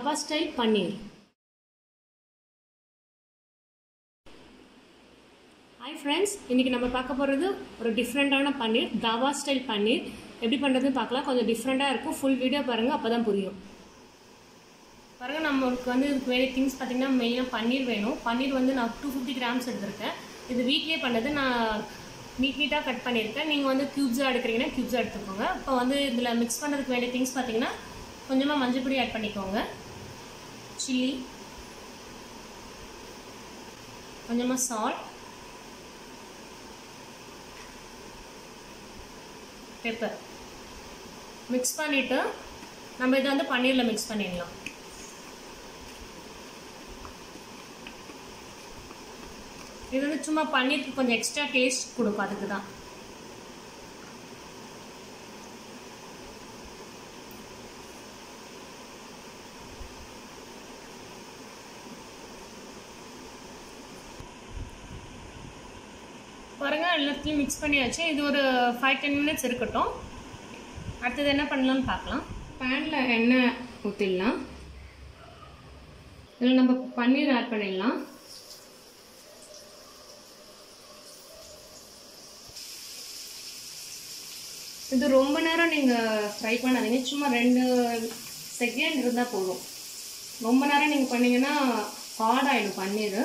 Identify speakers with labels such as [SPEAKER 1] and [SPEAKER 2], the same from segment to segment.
[SPEAKER 1] dhaba style paneer hi friends இன்றைக்கி நம்ம பார்க்க போகிறது ஒரு டிஃப்ரெண்ட்டான பன்னீர் தாவா ஸ்டைல் பன்னீர் எப்படி பண்ணுறதுன்னு பார்க்கலாம் கொஞ்சம் டிஃப்ரெண்ட்டாக இருக்கும் ஃபுல் வீடியோ பாருங்கள் அப்போ தான் புரியும் பாருங்கள் நம்மளுக்கு வந்து இதுக்கு வேண்டிய திங்ஸ் பார்த்திங்கன்னா மெயினாக பன்னீர் வேணும் பன்னீர் வந்து நான் டூ ஃபிஃப்டி கிராம்ஸ் எடுத்திருக்கேன் இது வீட்லேயே பண்ணது நான் நீட் நீட்டாக கட் பண்ணியிருக்கேன் நீங்கள் வந்து க்யூப்ஸாக எடுக்கிறீங்கன்னா க்யூப்ஸாக எடுத்துக்கோங்க இப்போ வந்து இதில் மிக்ஸ் பண்ணுறதுக்கு வேண்டிய திங்ஸ் பார்த்தீங்கன்னா கொஞ்சமாக மஞ்சள் பொடி ஆட் பண்ணிக்கோங்க சில்லி கொஞ்சமாக சால்ட் பெப்பர் மிக்ஸ் பண்ணிவிட்டு நம்ம இதை வந்து பன்னீரில் மிக்ஸ் பண்ணிடலாம் இது வந்து சும்மா பன்னீருக்கு கொஞ்சம் எக்ஸ்ட்ரா டேஸ்ட் கொடுக்கும் அதுக்கு தான் பாருங்க எல்லாத்தையும் மிக்ஸ் பண்ணியாச்சு இது ஒரு ஃபைவ் டென் மினிட்ஸ் இருக்கட்டும் அடுத்தது என்ன பண்ணலாம்னு பார்க்கலாம் பேனில் எண்ணெய் ஊற்றிடலாம் இதில் நம்ம பன்னீர் ஆட் பண்ணிடலாம் இது ரொம்ப நேரம் நீங்கள் ஃப்ரை பண்ணாதீங்க சும்மா ரெண்டு செகண்ட் இருந்தால் போதும் ரொம்ப நேரம் நீங்கள் பண்ணீங்கன்னா ஹார்ட் ஆகிடும் பன்னீர்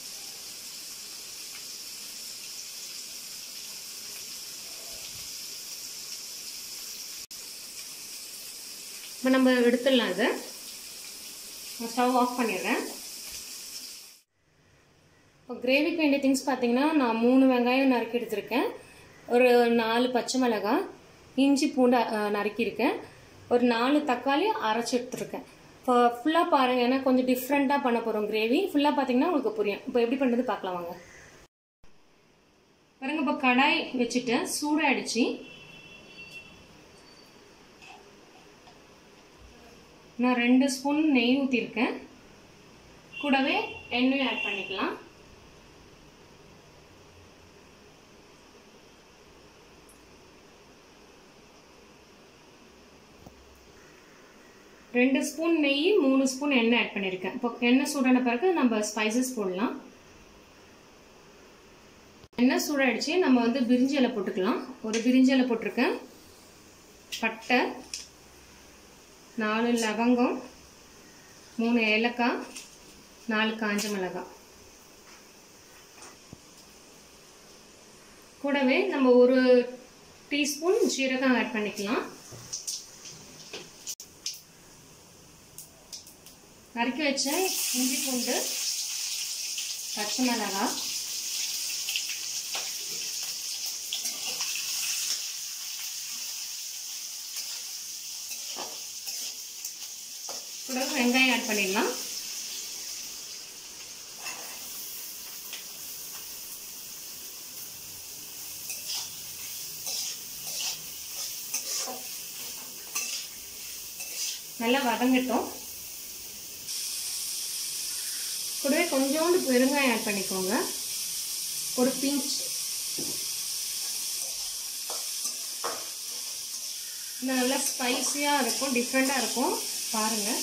[SPEAKER 1] இப்போ நம்ம எடுத்துடலாம் இது நான் ஸ்டவ் ஆஃப் பண்ணிடுறேன் இப்போ கிரேவிக்கு வேண்டிய திங்ஸ் பார்த்தீங்கன்னா நான் மூணு வெங்காயம் நறுக்கி எடுத்திருக்கேன் ஒரு நாலு பச்சை மிளகாய் இஞ்சி பூண்டு நறுக்கியிருக்கேன் ஒரு நாலு தக்காளி அரைச்சி எடுத்துருக்கேன் இப்போ ஃபுல்லாக பாருங்கள் ஏன்னா கொஞ்சம் டிஃப்ரெண்ட்டாக பண்ண போகிறோம் கிரேவி ஃபுல்லாக பார்த்தீங்கன்னா உங்களுக்கு புரியும் இப்போ எப்படி பண்ணுறது பார்க்கலாம் வாங்க பாருங்க இப்போ கடாய் வச்சுட்டு சூடாயிடுச்சு நான் ரெண்டு ஸ்பூன் நெய் ஊற்றிருக்கேன் கூடவே எண்ணெய் ஆட் பண்ணிக்கலாம் ரெண்டு ஸ்பூன் நெய் மூணு ஸ்பூன் எண்ணெய் ஆட் பண்ணியிருக்கேன் இப்போ எண்ணெய் சூடான பிறகு நம்ம ஸ்பைசஸ் போடலாம் எண்ணெய் சூடாயிடுச்சு நம்ம வந்து பிரிஞ்சி இலை போட்டுக்கலாம் ஒரு பிரிஞ்சி இலை போட்டிருக்கேன் பட்டை நாலு லவங்கம் மூணு ஏலக்காய் நாலு காஞ்ச மிளகாய் கூடவே நம்ம ஒரு டீஸ்பூன் ஜீரகம் ஆட் பண்ணிக்கலாம் நறுக்கி வச்ச இஞ்சி பூண்டு பச்சை மிளகாய் கூட வெங்காயம் ஆட் பண்ணிடலாம் நல்லா வதங்கட்டும் கூடவே கொஞ்சோண்டு பெருங்காயம் ஆட் பண்ணிக்கோங்க ஒரு பிஞ்ச் நல்லா ஸ்பைஸியாக இருக்கும் டிஃப்ரெண்ட்டாக இருக்கும் பாருங்கள்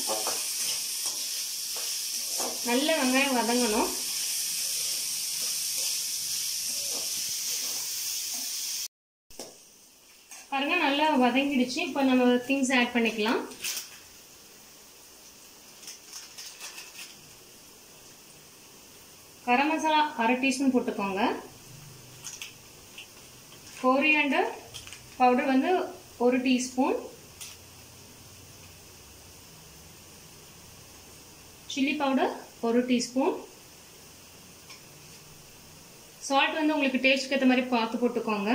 [SPEAKER 1] நல்ல வெங்காயம் வதங்கணும் பாருங்க நல்லா வதங்கிடுச்சு இப்போ நம்ம திங்ஸ் ஆட் பண்ணிக்கலாம் கரம் மசாலா அரை டீஸ்பூன் போட்டுக்கோங்க கோரியாண்டர் பவுடர் வந்து ஒரு டீஸ்பூன் சில்லி பவுடர் ஒரு டீஸ்பூன் சால்ட் வந்து உங்களுக்கு டேஸ்ட்க்கு ஏற்ற மாதிரி பார்த்து போட்டுக்கோங்க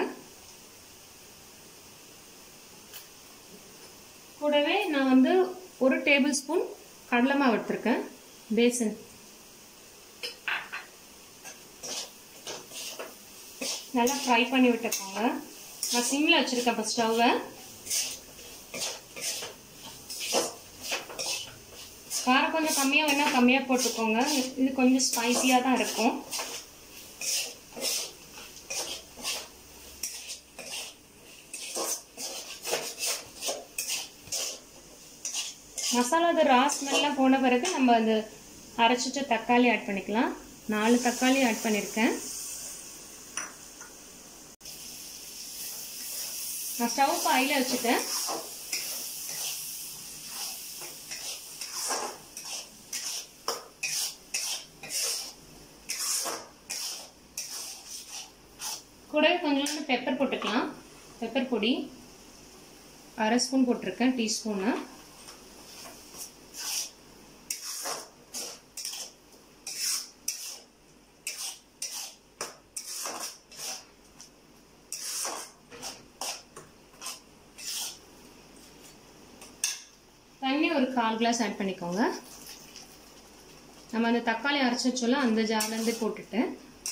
[SPEAKER 1] கூடவே நான் வந்து ஒரு டேபிள் ஸ்பூன் கடலை மாவு எடுத்திருக்கேன் பேசன் நல்லா ஃப்ரை பண்ணி விட்டுக்கோங்க நான் சிம்மில் வச்சுருக்கேன் இப்போ ஸ்டவ்வை காரம் கொஞ்சம் கம்மியாக வேணால் கம்மியாக போட்டுக்கோங்க இது கொஞ்சம் ஸ்பைசியாக தான் இருக்கும் மசாலா அது ரா ஸ்மெல்லாம் போன பிறகு நம்ம அந்த அரைச்சிட்ட தக்காளி ஆட் பண்ணிக்கலாம் நாலு தக்காளி ஆட் பண்ணியிருக்கேன் நான் ஸ்டவ் பாயில் வச்சுட்டேன் கூடவே கொஞ்சோண்டு பெப்பர் போட்டுக்கலாம் பெப்பர் பொடி அரை ஸ்பூன் போட்டிருக்கேன் டீஸ்பூனு தண்ணி ஒரு கால் கிளாஸ் ஆட் பண்ணிக்கோங்க நம்ம அந்த தக்காளி அரைச்சி வச்சோம்ல அந்த ஜார்லேருந்து போட்டுட்டு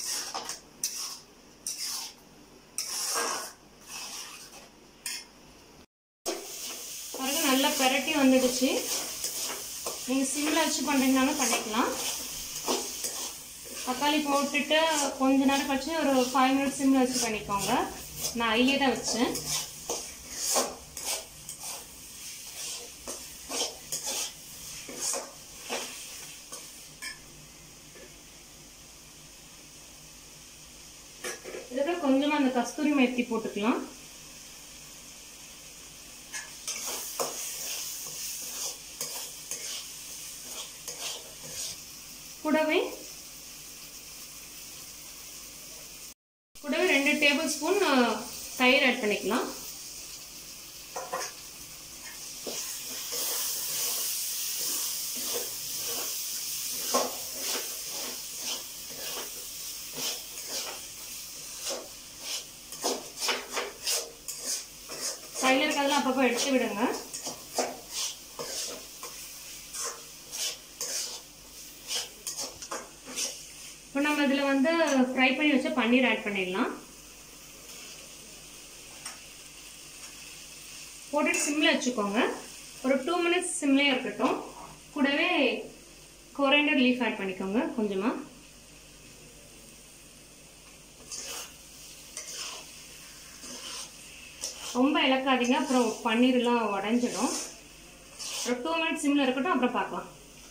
[SPEAKER 1] பாருங்க நல்லா பெரட்டி வந்துடுச்சு நீங்கள் சிம்மில் வச்சு பண்ணுறீங்கனாலும் பண்ணிக்கலாம் தக்காளி போட்டுட்டு கொஞ்ச நேரம் கழிச்சு ஒரு ஃபைவ் மினிட்ஸ் சிம்மில் வச்சு பண்ணிக்கோங்க நான் ஐயே தான் வச்சேன் இதுக்கப்புறம் கொஞ்சமாக அந்த கஸ்தூரி மெத்தி போட்டுக்கலாம் கூடவே கூடவே ரெண்டு டேபிள் ஸ்பூன் தயிர் ஆட் பண்ணிக்கலாம் கையில் இருக்கிறதெல்லாம் அப்பப்போ எடுத்து விடுங்க இப்போ நம்ம இதில் வந்து ஃப்ரை பண்ணி வச்ச பன்னீர் ஆட் பண்ணிடலாம் போட்டுட்டு சிம்மில் வச்சுக்கோங்க ஒரு டூ மினிட்ஸ் சிம்லேயே இருக்கட்டும் கூடவே கொரைண்டர் லீஃப் ஆட் பண்ணிக்கோங்க கொஞ்சமாக ரொம்ப இழக்காதீங்க அப்புறம் பன்னீர்லாம் உடஞ்சிடும் ஒரு டூ மினிட்ஸ் சிம்மில் இருக்கட்டும் அப்புறம் பார்க்கலாம்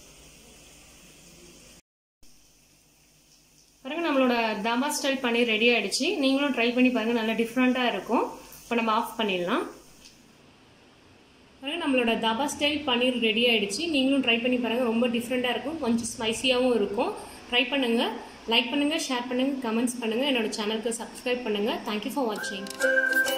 [SPEAKER 1] பாருங்க நம்மளோட தாபா ஸ்டைல் பன்னீர் ரெடி ஆயிடுச்சு நீங்களும் ட்ரை பண்ணி பாருங்க நல்லா டிஃப்ரெண்ட்டாக இருக்கும் இப்போ நம்ம ஆஃப் பண்ணிடலாம் பாருங்க நம்மளோட தாபா ஸ்டைல் பன்னீர் ரெடி ஆயிடுச்சு நீங்களும் ட்ரை பண்ணி பாருங்க ரொம்ப டிஃப்ரெண்ட்டாக இருக்கும் கொஞ்சம் ஸ்பைசியாகவும் இருக்கும் ட்ரை பண்ணுங்க லைக் பண்ணுங்க ஷேர் பண்ணுங்க கமெண்ட்ஸ் பண்ணுங்க என்னோட சேனலுக்கு சப்ஸ்கிரைப் பண்ணுங்க தேங்க்யூ ஃபார் வாட்சிங்